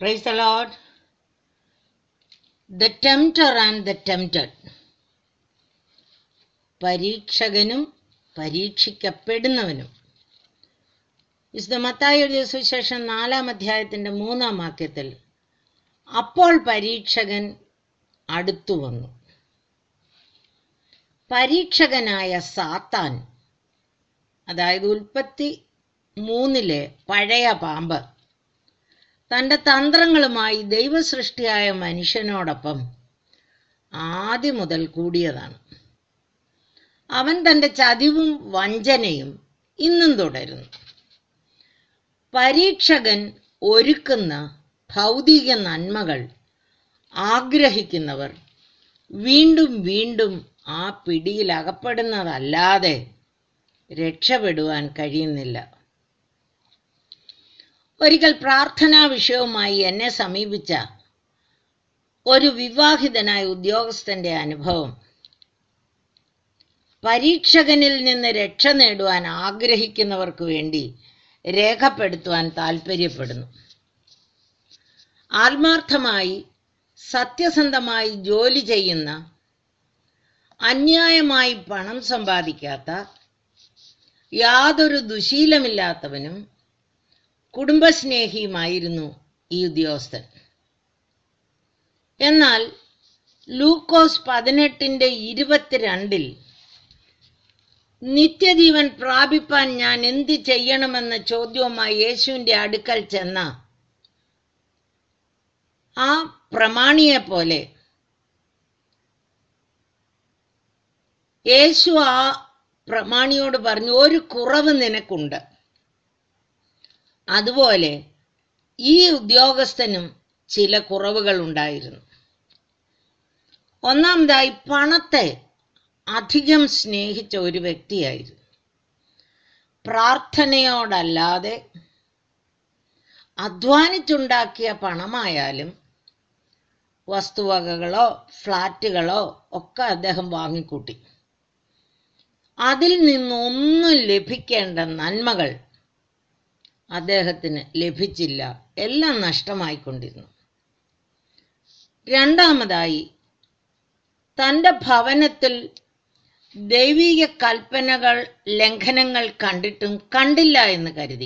Praise the Lord. The tempter and the tempted. പരീക്ഷകനും പരീക്ഷിക്കപ്പെടുന്നവനും വിശുദ്ധ മത്തായി എഴുതിയ സുവിശേഷം നാലാം അധ്യായത്തിന്റെ മൂന്നാം വാക്യത്തിൽ അപ്പോൾ പരീക്ഷകൻ അടുത്തു വന്നു പരീക്ഷകനായ സാത്താൻ അതായത് ഉൽപ്പത്തി മൂന്നിലെ പഴയ പാമ്പ് തന്റെ തന്ത്രങ്ങളുമായി ദൈവസൃഷ്ടിയായ മനുഷ്യനോടൊപ്പം ആദ്യം മുതൽ കൂടിയതാണ് അവൻ തന്റെ ചതിവും വഞ്ചനയും ഇന്നും തുടരുന്നു പരീക്ഷകൻ ഒരുക്കുന്ന ഭൗതിക നന്മകൾ ആഗ്രഹിക്കുന്നവർ വീണ്ടും വീണ്ടും ആ പിടിയിൽ അകപ്പെടുന്നതല്ലാതെ രക്ഷപ്പെടുവാൻ കഴിയുന്നില്ല ഒരിക്കൽ പ്രാർത്ഥനാ വിഷയവുമായി എന്നെ സമീപിച്ച ഒരു വിവാഹിതനായ ഉദ്യോഗസ്ഥന്റെ അനുഭവം പരീക്ഷകനിൽ നിന്ന് രക്ഷ നേടുവാൻ ആഗ്രഹിക്കുന്നവർക്ക് വേണ്ടി രേഖപ്പെടുത്തുവാൻ താൽപ്പര്യപ്പെടുന്നു ആത്മാർത്ഥമായി സത്യസന്ധമായി ജോലി ചെയ്യുന്ന അന്യായമായി പണം സമ്പാദിക്കാത്ത യാതൊരു ദുശീലമില്ലാത്തവനും കുടുംബസ്നേഹിയുമായിരുന്നു ഈ ഉദ്യോഗസ്ഥൻ എന്നാൽ ലൂക്കോസ് പതിനെട്ടിന്റെ ഇരുപത്തിരണ്ടിൽ നിത്യജീവൻ പ്രാപിപ്പാൻ ഞാൻ എന്ത് ചെയ്യണമെന്ന ചോദ്യവുമായി യേശുവിന്റെ അടുക്കൽ ചെന്ന ആ പ്രമാണിയെ പോലെ യേശു ആ പ്രമാണിയോട് പറഞ്ഞു ഒരു കുറവ് നിനക്കുണ്ട് അതുപോലെ ഈ ഉദ്യോഗസ്ഥനും ചില കുറവുകൾ ഉണ്ടായിരുന്നു ഒന്നാമതായി പണത്തെ അധികം സ്നേഹിച്ച ഒരു വ്യക്തിയായിരുന്നു പ്രാർത്ഥനയോടല്ലാതെ അധ്വാനിച്ചുണ്ടാക്കിയ പണമായാലും വസ്തുവകകളോ ഫ്ലാറ്റുകളോ ഒക്കെ അദ്ദേഹം വാങ്ങിക്കൂട്ടി അതിൽ നിന്നൊന്നും ലഭിക്കേണ്ട നന്മകൾ അദ്ദേഹത്തിന് ലഭിച്ചില്ല എല്ലാം നഷ്ടമായിക്കൊണ്ടിരുന്നു രണ്ടാമതായി തന്റെ ഭവനത്തിൽ ദൈവിക കൽപ്പനകൾ ലംഘനങ്ങൾ കണ്ടിട്ടും കണ്ടില്ല എന്ന് കരുതി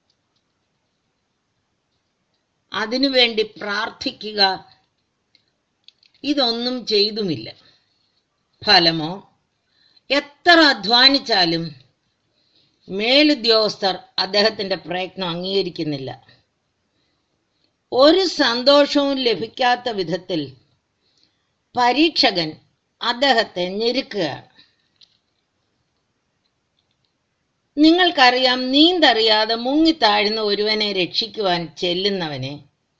അതിനുവേണ്ടി പ്രാർത്ഥിക്കുക ഇതൊന്നും ചെയ്തുമില്ല ഫലമോ എത്ര അധ്വാനിച്ചാലും മേലുദ്യോഗസ്ഥർ അദ്ദേഹത്തിന്റെ പ്രയത്നം അംഗീകരിക്കുന്നില്ല ഒരു സന്തോഷവും ലഭിക്കാത്ത വിധത്തിൽ പരീക്ഷകൻ അദ്ദേഹത്തെ ഞെരുക്കുകയാണ് നിങ്ങൾക്കറിയാം നീന്തറിയാതെ മുങ്ങിത്താഴുന്ന ഒരുവനെ രക്ഷിക്കുവാൻ ചെല്ലുന്നവനെ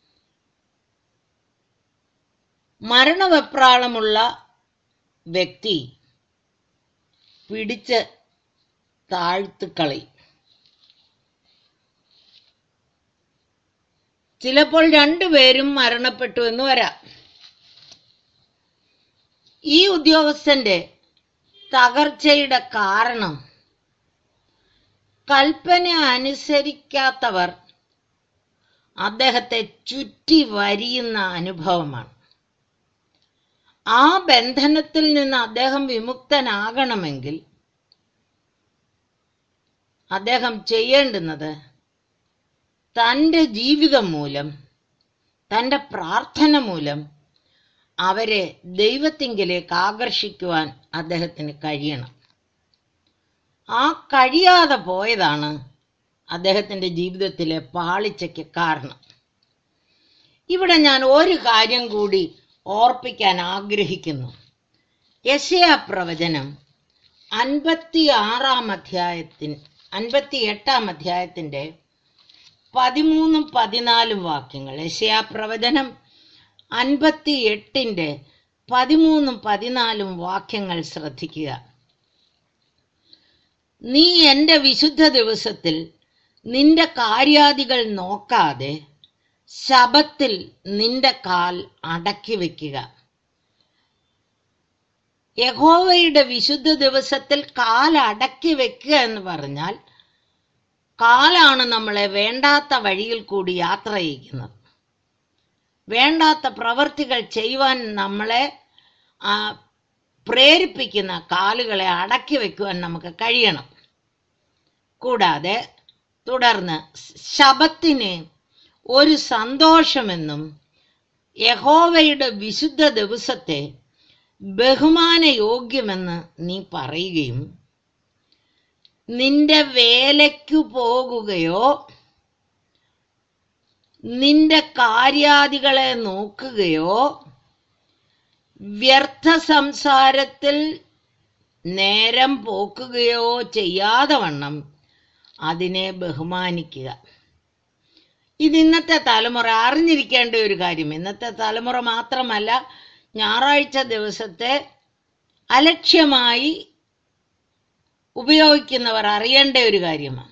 മരണവെപ്രാളമുള്ള വ്യക്തി പിടിച്ച് താഴ്ത്തുകളയും ചിലപ്പോൾ രണ്ടുപേരും മരണപ്പെട്ടു എന്ന് വരാം ഈ ഉദ്യോഗസ്ഥന്റെ തകർച്ചയുടെ കാരണം കൽപ്പന അനുസരിക്കാത്തവർ അദ്ദേഹത്തെ ചുറ്റി വരിയുന്ന അനുഭവമാണ് ആ ബന്ധനത്തിൽ നിന്ന് അദ്ദേഹം വിമുക്തനാകണമെങ്കിൽ അദ്ദേഹം ചെയ്യേണ്ടുന്നത് തൻ്റെ ജീവിതം മൂലം തൻ്റെ പ്രാർത്ഥന മൂലം അവരെ ദൈവത്തിങ്കിലേക്ക് ആകർഷിക്കുവാൻ അദ്ദേഹത്തിന് കഴിയണം ആ കഴിയാതെ പോയതാണ് അദ്ദേഹത്തിൻ്റെ ജീവിതത്തിലെ പാളിച്ചയ്ക്ക് കാരണം ഇവിടെ ഞാൻ ഒരു കാര്യം കൂടി ഓർപ്പിക്കാൻ ആഗ്രഹിക്കുന്നു യശയ പ്രവചനം അൻപത്തി ആറാം അധ്യായത്തിൻ അൻപത്തി എട്ടാം അധ്യായത്തിൻ്റെ പതിമൂന്നും പതിനാലും വാക്യങ്ങൾ യശയാ പ്രവചനം അൻപത്തി എട്ടിൻ്റെ പതിമൂന്നും പതിനാലും വാക്യങ്ങൾ ശ്രദ്ധിക്കുക നീ എൻ്റെ വിശുദ്ധ ദിവസത്തിൽ നിന്റെ കാര്യാദികൾ നോക്കാതെ ശബത്തിൽ നിന്റെ കാൽ അടക്കി വെക്കുക യഹോവയുടെ വിശുദ്ധ ദിവസത്തിൽ കാൽ അടക്കി വെക്കുക എന്ന് പറഞ്ഞാൽ കാലാണ് നമ്മളെ വേണ്ടാത്ത വഴിയിൽ കൂടി യാത്ര ചെയ്യിക്കുന്നത് വേണ്ടാത്ത പ്രവർത്തികൾ ചെയ്യുവാൻ നമ്മളെ ആ, പ്രേരിപ്പിക്കുന്ന കാലുകളെ അടക്കി വെക്കുവാൻ നമുക്ക് കഴിയണം കൂടാതെ തുടർന്ന് ശബത്തിന് ഒരു സന്തോഷമെന്നും യഹോവയുടെ വിശുദ്ധ ദിവസത്തെ ബഹുമാനയോഗ്യമെന്ന് നീ പറയുകയും നിന്റെ വേലയ്ക്കു പോകുകയോ നിന്റെ കാര്യാദികളെ നോക്കുകയോ വ്യർത്ഥ സംസാരത്തിൽ നേരം പോക്കുകയോ ചെയ്യാതെ വണ്ണം അതിനെ ബഹുമാനിക്കുക ഇത് ഇന്നത്തെ തലമുറ അറിഞ്ഞിരിക്കേണ്ട ഒരു കാര്യം ഇന്നത്തെ തലമുറ മാത്രമല്ല ഞായറാഴ്ച ദിവസത്തെ അലക്ഷ്യമായി ഉപയോഗിക്കുന്നവർ അറിയേണ്ട ഒരു കാര്യമാണ്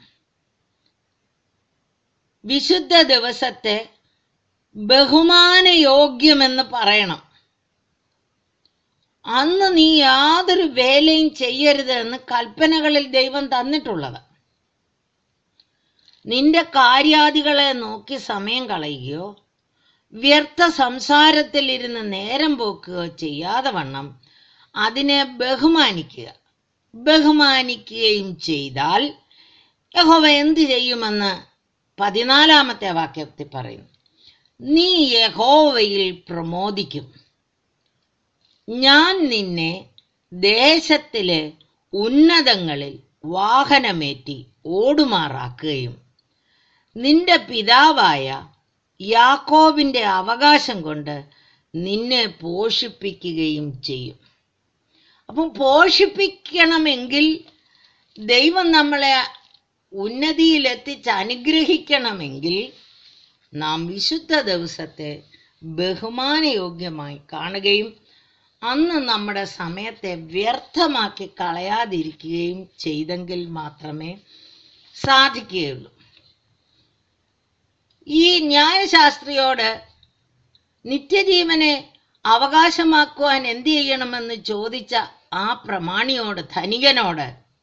വിശുദ്ധ ദിവസത്തെ ബഹുമാനയോഗ്യമെന്ന് പറയണം അന്ന് നീ യാതൊരു വേലയും ചെയ്യരുത് എന്ന് കൽപ്പനകളിൽ ദൈവം തന്നിട്ടുള്ളത് നിന്റെ കാര്യാദികളെ നോക്കി സമയം കളയുകയോ വ്യർത്ഥ സംസാരത്തിൽ ഇരുന്ന് നേരം പോക്കുകയോ ചെയ്യാതെ വണ്ണം അതിനെ ബഹുമാനിക്കുക ബഹുമാനിക്കുകയും ചെയ്താൽ യഹോവ എന്ത് ചെയ്യുമെന്ന് പതിനാലാമത്തെ വാക്യത്തിൽ പറയുന്നു നീ യഹോവയിൽ പ്രമോദിക്കും ഞാൻ നിന്നെ ദേശത്തിലെ ഉന്നതങ്ങളിൽ വാഹനമേറ്റി ഓടുമാറാക്കുകയും നിന്റെ പിതാവായ യാക്കോബിന്റെ അവകാശം കൊണ്ട് നിന്നെ പോഷിപ്പിക്കുകയും ചെയ്യും അപ്പം പോഷിപ്പിക്കണമെങ്കിൽ ദൈവം നമ്മളെ ഉന്നതിയിലെത്തിച്ച് അനുഗ്രഹിക്കണമെങ്കിൽ നാം വിശുദ്ധ ദിവസത്തെ ബഹുമാനയോഗ്യമായി കാണുകയും അന്ന് നമ്മുടെ സമയത്തെ വ്യർത്ഥമാക്കി കളയാതിരിക്കുകയും ചെയ്തെങ്കിൽ മാത്രമേ സാധിക്കുകയുള്ളൂ ഈ ന്യായശാസ്ത്രിയോട് നിത്യജീവനെ അവകാശമാക്കുവാൻ എന്ത് ചെയ്യണമെന്ന് ചോദിച്ച ആ പ്രമാണിയോട് ധനികനോട്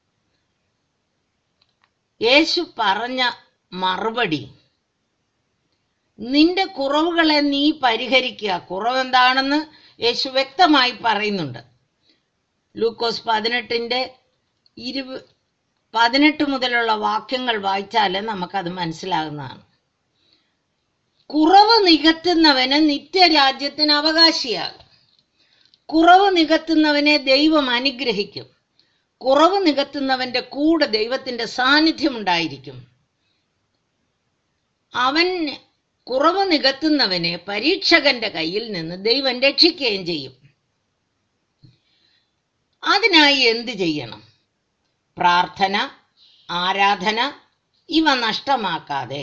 യേശു പറഞ്ഞ മറുപടി നിന്റെ കുറവുകളെ നീ പരിഹരിക്കുക കുറവെന്താണെന്ന് യേശു വ്യക്തമായി പറയുന്നുണ്ട് ലൂക്കോസ് പതിനെട്ടിന്റെ ഇരുപ പതിനെട്ട് മുതലുള്ള വാക്യങ്ങൾ വായിച്ചാൽ നമുക്കത് മനസ്സിലാകുന്നതാണ് കുറവ് നികത്തുന്നവന് നിത്യരാജ്യത്തിന് അവകാശിയാകും കുറവ് നികത്തുന്നവനെ ദൈവം അനുഗ്രഹിക്കും കുറവ് നികത്തുന്നവന്റെ കൂടെ ദൈവത്തിന്റെ സാന്നിധ്യം ഉണ്ടായിരിക്കും അവൻ കുറവ് നികത്തുന്നവനെ പരീക്ഷകന്റെ കയ്യിൽ നിന്ന് ദൈവം രക്ഷിക്കുകയും ചെയ്യും അതിനായി എന്ത് ചെയ്യണം പ്രാർത്ഥന ആരാധന ഇവ നഷ്ടമാക്കാതെ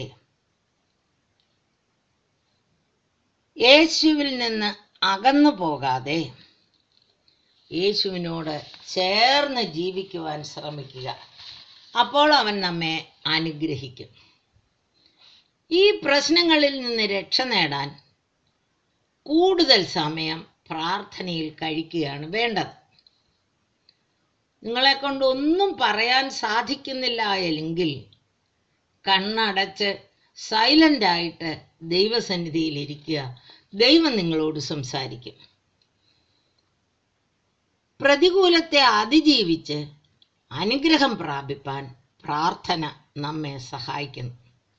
യേശുവിൽ നിന്ന് അകന്നു പോകാതെ യേശുവിനോട് ചേർന്ന് ജീവിക്കുവാൻ ശ്രമിക്കുക അപ്പോൾ അവൻ നമ്മെ അനുഗ്രഹിക്കും ഈ പ്രശ്നങ്ങളിൽ നിന്ന് രക്ഷ നേടാൻ കൂടുതൽ സമയം പ്രാർത്ഥനയിൽ കഴിക്കുകയാണ് വേണ്ടത് നിങ്ങളെ കൊണ്ട് ഒന്നും പറയാൻ സാധിക്കുന്നില്ല എങ്കിൽ കണ്ണടച്ച് സൈലന്റ് ആയിട്ട് ദൈവസന്നിധിയിൽ ഇരിക്കുക ദൈവം നിങ്ങളോട് സംസാരിക്കും പ്രതികൂലത്തെ അതിജീവിച്ച് അനുഗ്രഹം പ്രാപിപ്പാൻ പ്രാർത്ഥന നമ്മെ സഹായിക്കുന്നു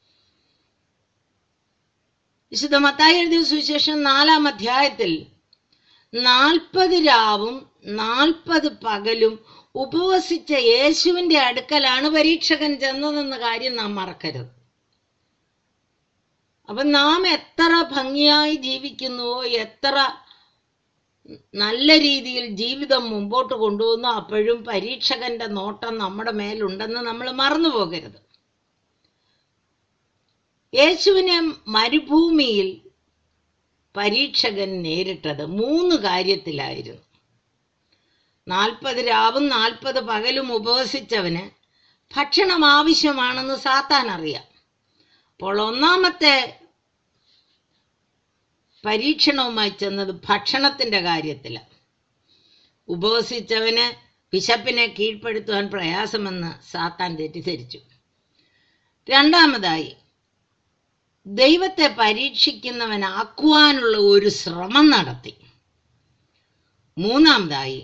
വിശുദ്ധ മത്തായി എഴുതിയ സുവിശേഷം നാലാം അധ്യായത്തിൽ നാൽപ്പത് രാവും നാൽപ്പത് പകലും ഉപവസിച്ച യേശുവിന്റെ അടുക്കലാണ് പരീക്ഷകൻ ചെന്നതെന്ന കാര്യം നാം മറക്കരുത് അപ്പൊ നാം എത്ര ഭംഗിയായി ജീവിക്കുന്നുവോ എത്ര നല്ല രീതിയിൽ ജീവിതം മുമ്പോട്ട് കൊണ്ടുപോകുന്നു അപ്പോഴും പരീക്ഷകന്റെ നോട്ടം നമ്മുടെ മേലുണ്ടെന്ന് നമ്മൾ മറന്നു പോകരുത് യേശുവിനെ മരുഭൂമിയിൽ പരീക്ഷകൻ നേരിട്ടത് മൂന്ന് കാര്യത്തിലായിരുന്നു നാൽപ്പത് രാവും നാൽപ്പത് പകലും ഉപവസിച്ചവന് ഭക്ഷണം ആവശ്യമാണെന്ന് സാത്താൻ അറിയാം അപ്പോൾ ഒന്നാമത്തെ പരീക്ഷണവുമായി ചെന്നത് ഭക്ഷണത്തിന്റെ കാര്യത്തിലാണ് ഉപവസിച്ചവന് വിശപ്പിനെ കീഴ്പ്പെടുത്തുവാൻ പ്രയാസമെന്ന് സാത്താൻ തെറ്റിദ്ധരിച്ചു രണ്ടാമതായി ദൈവത്തെ പരീക്ഷിക്കുന്നവനാക്കുവാനുള്ള ഒരു ശ്രമം നടത്തി മൂന്നാമതായി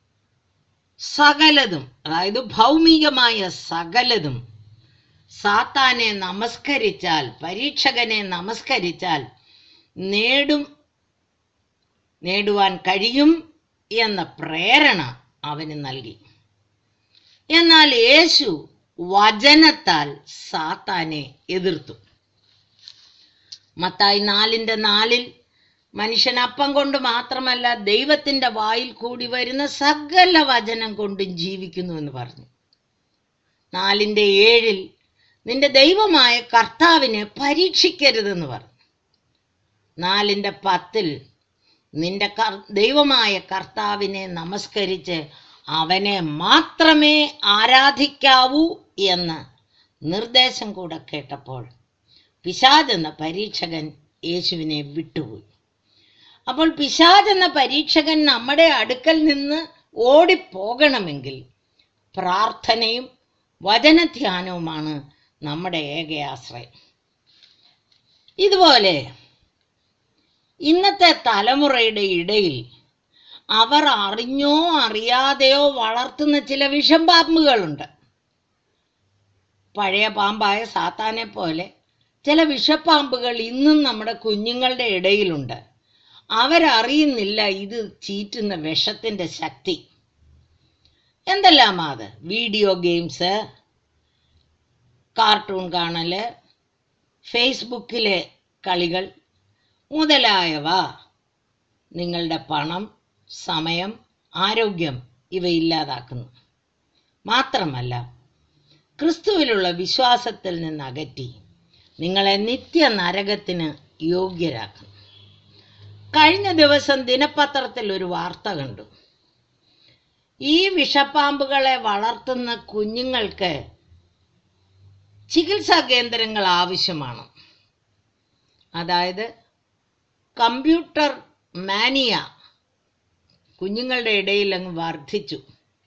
സകലതും അതായത് ഭൗമികമായ സകലതും സാത്താനെ നമസ്കരിച്ചാൽ പരീക്ഷകനെ നമസ്കരിച്ചാൽ നേടും നേടുവാൻ കഴിയും എന്ന പ്രേരണ അവന് നൽകി എന്നാൽ യേശു വചനത്താൽ സാത്താനെ എതിർത്തു മത്തായി നാലിന്റെ നാലിൽ മനുഷ്യൻ അപ്പം കൊണ്ട് മാത്രമല്ല ദൈവത്തിന്റെ വായിൽ കൂടി വരുന്ന സകല വചനം കൊണ്ടും ജീവിക്കുന്നു എന്ന് പറഞ്ഞു നാലിന്റെ ഏഴിൽ നിന്റെ ദൈവമായ കർത്താവിനെ പരീക്ഷിക്കരുതെന്ന് പറഞ്ഞു നാലിന്റെ പത്തിൽ നിന്റെ കർ- ദൈവമായ കർത്താവിനെ നമസ്കരിച്ച് അവനെ മാത്രമേ ആരാധിക്കാവൂ എന്ന് നിർദ്ദേശം കൂടെ കേട്ടപ്പോൾ പിശാജ് എന്ന പരീക്ഷകൻ യേശുവിനെ വിട്ടുപോയി അപ്പോൾ പിശാജ് എന്ന പരീക്ഷകൻ നമ്മുടെ അടുക്കൽ നിന്ന് ഓടിപ്പോകണമെങ്കിൽ പ്രാർത്ഥനയും വചനധ്യാനവുമാണ് നമ്മുടെ ഏക ആശ്രയം ഇതുപോലെ ഇന്നത്തെ തലമുറയുടെ ഇടയിൽ അവർ അറിഞ്ഞോ അറിയാതെയോ വളർത്തുന്ന ചില വിഷം പാമ്പുകളുണ്ട് പഴയ പാമ്പായ സാത്താനെ പോലെ ചില വിഷപ്പാമ്പുകൾ ഇന്നും നമ്മുടെ കുഞ്ഞുങ്ങളുടെ ഇടയിലുണ്ട് അവരറിയുന്നില്ല ഇത് ചീറ്റുന്ന വിഷത്തിന്റെ ശക്തി എന്തെല്ലാമാ അത് വീഡിയോ ഗെയിംസ് കാർട്ടൂൺ കാണല് ഫേസ്ബുക്കിലെ കളികൾ മുതലായവ നിങ്ങളുടെ പണം സമയം ആരോഗ്യം ഇവ ഇല്ലാതാക്കുന്നു മാത്രമല്ല ക്രിസ്തുവിലുള്ള വിശ്വാസത്തിൽ നിന്ന് അകറ്റി നിങ്ങളെ നിത്യ നരകത്തിന് യോഗ്യരാക്കുന്നു കഴിഞ്ഞ ദിവസം ദിനപത്രത്തിൽ ഒരു വാർത്ത കണ്ടു ഈ വിഷപ്പാമ്പുകളെ വളർത്തുന്ന കുഞ്ഞുങ്ങൾക്ക് ചികിത്സാ കേന്ദ്രങ്ങൾ ആവശ്യമാണ് അതായത് കമ്പ്യൂട്ടർ മാനിയ കുഞ്ഞുങ്ങളുടെ ഇടയിൽ അങ്ങ് വർദ്ധിച്ചു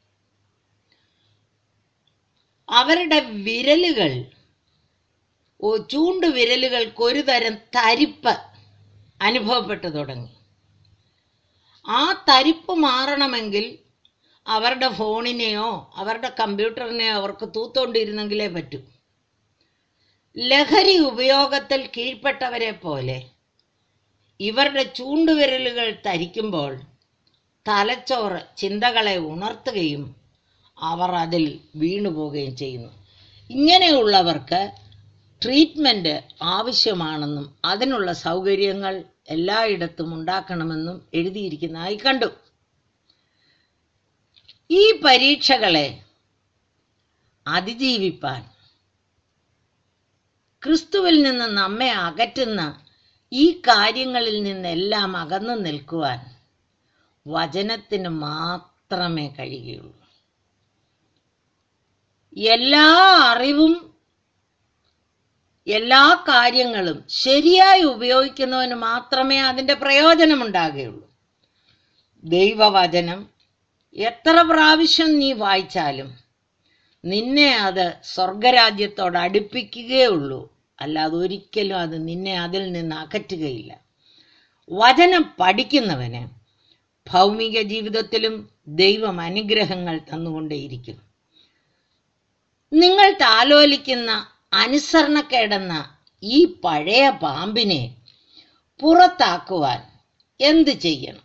അവരുടെ വിരലുകൾ ഓ ചൂണ്ടു വിരലുകൾക്ക് ഒരു തരം തരിപ്പ് അനുഭവപ്പെട്ടു തുടങ്ങി ആ തരിപ്പ് മാറണമെങ്കിൽ അവരുടെ ഫോണിനെയോ അവരുടെ കമ്പ്യൂട്ടറിനെയോ അവർക്ക് തൂത്തോണ്ടിരുന്നെങ്കിലേ പറ്റൂ ലഹരി ഉപയോഗത്തിൽ കീഴ്പ്പെട്ടവരെ പോലെ ഇവരുടെ ചൂണ്ടുവിരലുകൾ തരിക്കുമ്പോൾ തലച്ചോറ് ചിന്തകളെ ഉണർത്തുകയും അവർ അതിൽ വീണുപോവുകയും ചെയ്യുന്നു ഇങ്ങനെയുള്ളവർക്ക് ട്രീറ്റ്മെന്റ് ആവശ്യമാണെന്നും അതിനുള്ള സൗകര്യങ്ങൾ എല്ലായിടത്തും ഉണ്ടാക്കണമെന്നും എഴുതിയിരിക്കുന്നതായി കണ്ടു ഈ പരീക്ഷകളെ അതിജീവിപ്പാൻ ക്രിസ്തുവിൽ നിന്ന് നമ്മെ അകറ്റുന്ന ഈ കാര്യങ്ങളിൽ നിന്നെല്ലാം അകന്നു നിൽക്കുവാൻ വചനത്തിന് മാത്രമേ കഴിയുകയുള്ളൂ എല്ലാ അറിവും എല്ലാ കാര്യങ്ങളും ശരിയായി ഉപയോഗിക്കുന്നവന് മാത്രമേ അതിൻ്റെ പ്രയോജനമുണ്ടാകുകയുള്ളൂ ദൈവവചനം എത്ര പ്രാവശ്യം നീ വായിച്ചാലും നിന്നെ അത് സ്വർഗരാജ്യത്തോട് അടുപ്പിക്കുകയുള്ളൂ അല്ലാതെ ഒരിക്കലും അത് നിന്നെ അതിൽ നിന്ന് അകറ്റുകയില്ല വചനം പഠിക്കുന്നവന് ഭൗമിക ജീവിതത്തിലും ദൈവം അനുഗ്രഹങ്ങൾ തന്നുകൊണ്ടേയിരിക്കും നിങ്ങൾ താലോലിക്കുന്ന അനുസരണക്കേടെന്ന ഈ പഴയ പാമ്പിനെ പുറത്താക്കുവാൻ എന്ത് ചെയ്യണം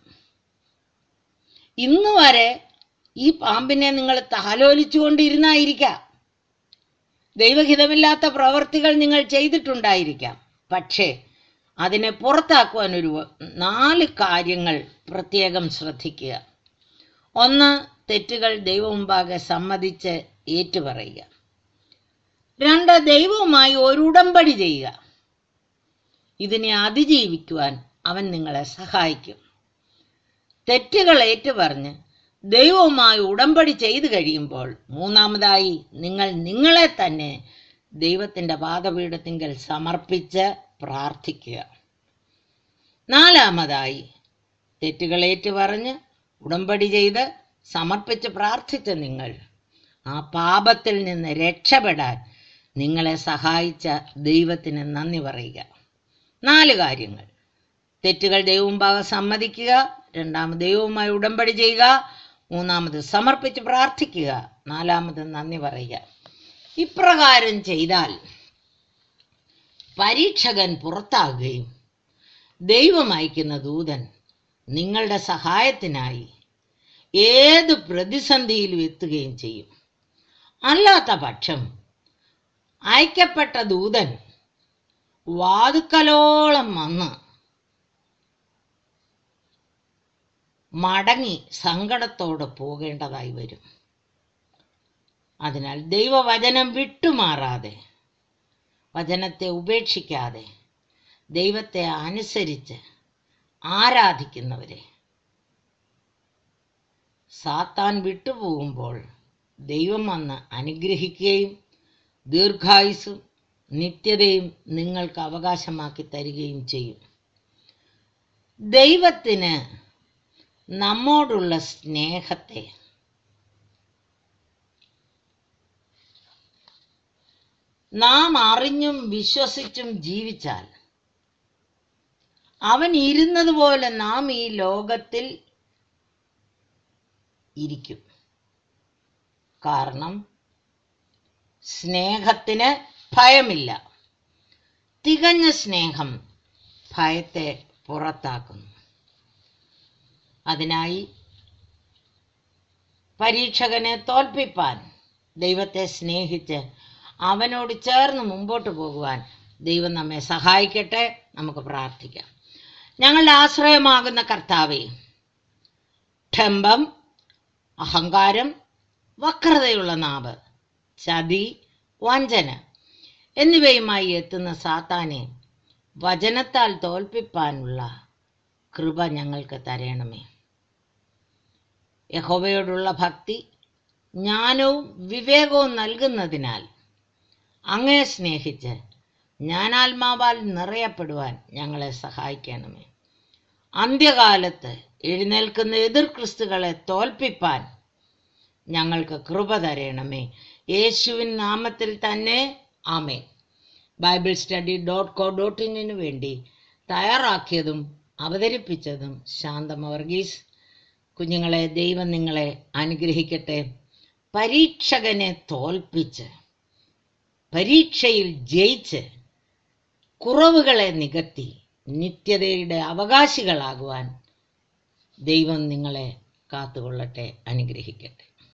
ഇന്ന് വരെ ഈ പാമ്പിനെ നിങ്ങൾ താലോലിച്ചുകൊണ്ടിരുന്നായിരിക്കാം ദൈവഹിതമില്ലാത്ത പ്രവർത്തികൾ നിങ്ങൾ ചെയ്തിട്ടുണ്ടായിരിക്കാം പക്ഷേ അതിനെ പുറത്താക്കുവാൻ ഒരു നാല് കാര്യങ്ങൾ പ്രത്യേകം ശ്രദ്ധിക്കുക ഒന്ന് തെറ്റുകൾ ദൈവമുമ്പാകെ സമ്മതിച്ച് ഏറ്റുപറയുക രണ്ട് ദൈവവുമായി ഒരു ഉടമ്പടി ചെയ്യുക ഇതിനെ അതിജീവിക്കുവാൻ അവൻ നിങ്ങളെ സഹായിക്കും തെറ്റുകൾ ഏറ്റുപറഞ്ഞ് ദൈവവുമായി ഉടമ്പടി ചെയ്തു കഴിയുമ്പോൾ മൂന്നാമതായി നിങ്ങൾ നിങ്ങളെ തന്നെ ദൈവത്തിൻ്റെ പാദപീഠത്തിങ്കൽ സമർപ്പിച്ച് പ്രാർത്ഥിക്കുക നാലാമതായി തെറ്റുകൾ ഏറ്റുപറഞ്ഞ് ഉടമ്പടി ചെയ്ത് സമർപ്പിച്ച് പ്രാർത്ഥിച്ച നിങ്ങൾ ആ പാപത്തിൽ നിന്ന് രക്ഷപ്പെടാൻ നിങ്ങളെ സഹായിച്ച ദൈവത്തിന് നന്ദി പറയുക നാല് കാര്യങ്ങൾ തെറ്റുകൾ ദൈവമുമ്പാകെ സമ്മതിക്കുക രണ്ടാമത് ദൈവവുമായി ഉടമ്പടി ചെയ്യുക മൂന്നാമത് സമർപ്പിച്ച് പ്രാർത്ഥിക്കുക നാലാമത് നന്ദി പറയുക ഇപ്രകാരം ചെയ്താൽ പരീക്ഷകൻ പുറത്താകുകയും ദൈവം അയക്കുന്ന ദൂതൻ നിങ്ങളുടെ സഹായത്തിനായി ഏത് പ്രതിസന്ധിയിലും എത്തുകയും ചെയ്യും അല്ലാത്ത പക്ഷം അയക്കപ്പെട്ട ദൂതൻ വാതുക്കലോളം വന്ന് മടങ്ങി സങ്കടത്തോടെ പോകേണ്ടതായി വരും അതിനാൽ ദൈവവചനം വിട്ടുമാറാതെ വചനത്തെ ഉപേക്ഷിക്കാതെ ദൈവത്തെ അനുസരിച്ച് ആരാധിക്കുന്നവരെ സാത്താൻ വിട്ടുപോകുമ്പോൾ ദൈവം വന്ന് അനുഗ്രഹിക്കുകയും ദീർഘായുസും നിത്യതയും നിങ്ങൾക്ക് അവകാശമാക്കി തരികയും ചെയ്യും ദൈവത്തിന് നമ്മോടുള്ള സ്നേഹത്തെ നാം അറിഞ്ഞും വിശ്വസിച്ചും ജീവിച്ചാൽ അവൻ ഇരുന്നത് പോലെ നാം ഈ ലോകത്തിൽ ഇരിക്കും കാരണം സ്നേഹത്തിന് ഭയമില്ല തികഞ്ഞ സ്നേഹം ഭയത്തെ പുറത്താക്കുന്നു അതിനായി പരീക്ഷകനെ തോൽപ്പിപ്പാൻ ദൈവത്തെ സ്നേഹിച്ച് അവനോട് ചേർന്ന് മുമ്പോട്ട് പോകുവാൻ ദൈവം നമ്മെ സഹായിക്കട്ടെ നമുക്ക് പ്രാർത്ഥിക്കാം ഞങ്ങളുടെ ആശ്രയമാകുന്ന കർത്താവെ ഠംബം അഹങ്കാരം വക്രതയുള്ള നാവ് ചതി വഞ്ചന എന്നിവയുമായി എത്തുന്ന സാത്താനെ വചനത്താൽ തോൽപ്പിപ്പാനുള്ള കൃപ ഞങ്ങൾക്ക് തരണമേ യഹോവയോടുള്ള ഭക്തി ജ്ഞാനവും വിവേകവും നൽകുന്നതിനാൽ അങ്ങയെ സ്നേഹിച്ച് ജ്ഞാനാത്മാവാൽ നിറയപ്പെടുവാൻ ഞങ്ങളെ സഹായിക്കണമേ അന്ത്യകാലത്ത് എഴുന്നേൽക്കുന്ന എതിർ ക്രിസ്തുകളെ തോൽപ്പിപ്പാൻ ഞങ്ങൾക്ക് കൃപ തരണമേ യേശുവിൻ നാമത്തിൽ തന്നെ ആമേ Bible study dot co dot ഇന്നിനു വേണ്ടി തയ്യാറാക്കിയതും അവതരിപ്പിച്ചതും ശാന്തമ വർഗീസ് കുഞ്ഞുങ്ങളെ ദൈവം നിങ്ങളെ അനുഗ്രഹിക്കട്ടെ പരീക്ഷകനെ തോൽപ്പിച്ച് പരീക്ഷയിൽ ജയിച്ച് കുറവുകളെ നികത്തി നിത്യതയുടെ അവകാശികളാകുവാൻ ദൈവം നിങ്ങളെ കാത്തുകൊള്ളട്ടെ അനുഗ്രഹിക്കട്ടെ